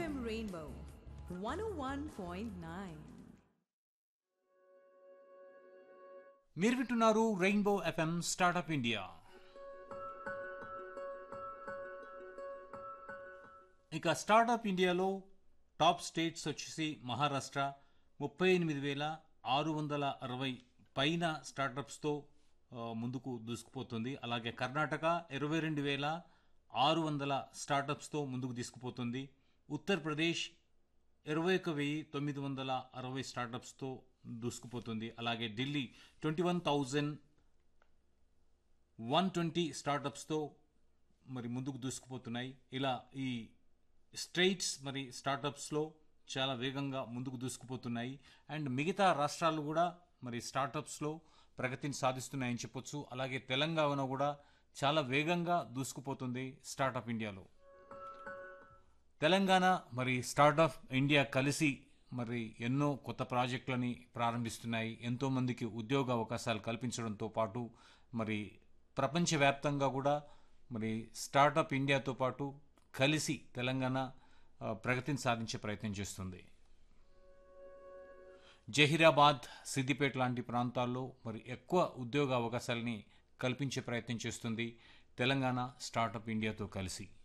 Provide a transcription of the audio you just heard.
FM Rainbow 101.9. మీరు వింటున్నారు rainbow FM startup India ఇక స్టార్టప్ ఇండియాలో టాప్ స్టేట్స్ వచ్చేసి మహారాష్ట్ర ముప్పై ఎనిమిది వేల ఆరు వందల అరవై పైన స్టార్టప్స్తో ఆ, ముందుకు దూసుకుపోతుంది అలాగే కర్ణాటక ఇరవై రెండు వేల ఆరు వందల స్టార్టప్స్తో ముందుకు తీసుకుపోతుంది ఉత్తరప్రదేశ్ ఇరవై ఒక వెయ్యి తొమ్మిది వందల అరవై స్టార్టప్స్తో దూసుకుపోతుంది అలాగే Delhi twenty one thousand one twenty స్టార్టప్స్తో మరి ముందుకు దూసుకుపోతున్నాయి ఇలా ఈ స్టేట్స్ మరి స్టార్టప్స్లో చాలా వేగంగా ముందుకు దూసుకుపోతున్నాయి అండ్ మిగతా రాష్ట్రాలు కూడా మరి స్టార్టప్స్లో ప్రగతిని సాధిస్తున్నాయని చెప్పొచ్చు అలాగే తెలంగాణ కూడా చాలా వేగంగా దూసుకుపోతుంది స్టార్టప్ ఇండియాలో తెలంగాణ మరి స్టార్టప్ ఇండియా కలిసి మరి ఎన్నో కొత్త ప్రాజెక్టులని ప్రారంభిస్తున్నాయి ఎంతోమందికి ఉద్యోగ అవకాశాలు కల్పించడంతో పాటు మరి ప్రపంచవ్యాప్తంగా కూడా మరి స్టార్టప్ ఇండియాతో పాటు కలిసి తెలంగాణ ఆ, ప్రగతిని సాధించే ప్రయత్నం చేస్తుంది జహీరాబాద్ సిద్దిపేట లాంటి ప్రాంతాల్లో మరి ఎక్కువ ఉద్యోగ అవకాశాలని కల్పించే ప్రయత్నం చేస్తుంది తెలంగాణ స్టార్టప్ ఇండియాతో కలిసి